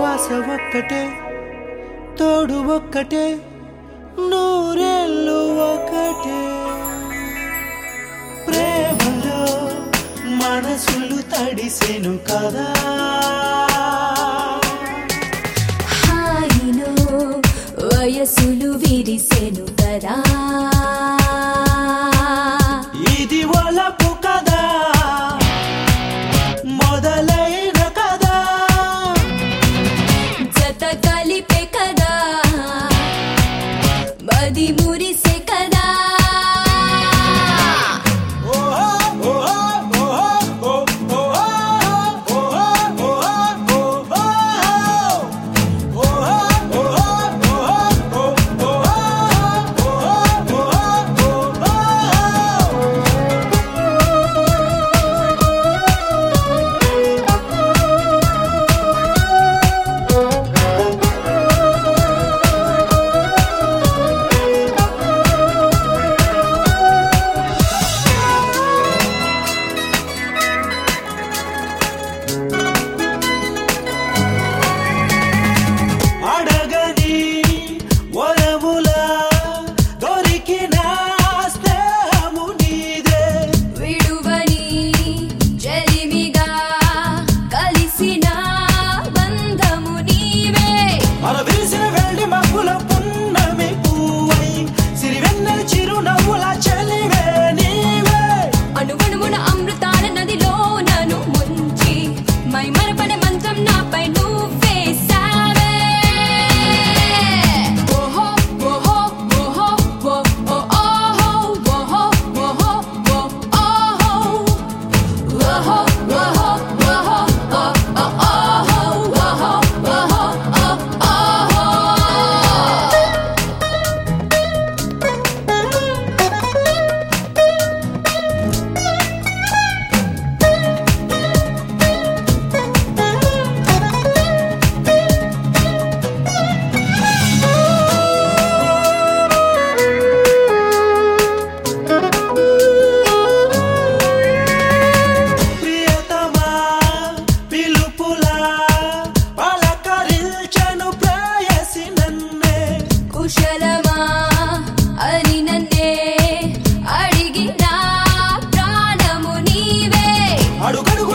శ్వాస ఒక్కటే తోడు ఒక్కటే నూరేళ్ళు ఒకటే ప్రేమలో మనసులు తడిసెను కదా హాయిలో వయసులు విరిసెను కదా ఇది ఒలపు కదా మొదలైన కదా జత కలిపే కదా మది మురిసే కదా అడగని వరములా దొరికిన స్నేహము నీదే విడువని చెలిమిగా కలిసిన బంధము నీవే అరవీసిన వెళ్ళి మబ్బుల పున్నమి పువ్వై సిరివెన్నెల చిరునవ్వుల చలివే నీవే అణువణువున అమృతాల నదిలో నన్ను ముంచి మై మరపడే మంత్రం నాపై నువ్వేశావే ఓహో ఓహో ఓహో ఓ ఓ ఓహో ఓహో ఓహో ఓ ఓహో ఓహో ఓహో ఓహో ఓ ఓ ఓహో ఓహో ఓహో ఓ ఓహో ప్రియతమా పిలుపులా పలకరించను ప్రేయసి నన్నే కుశలమా అని నన్నే అడిగిన ప్రాణము నీవే అడుగడుగు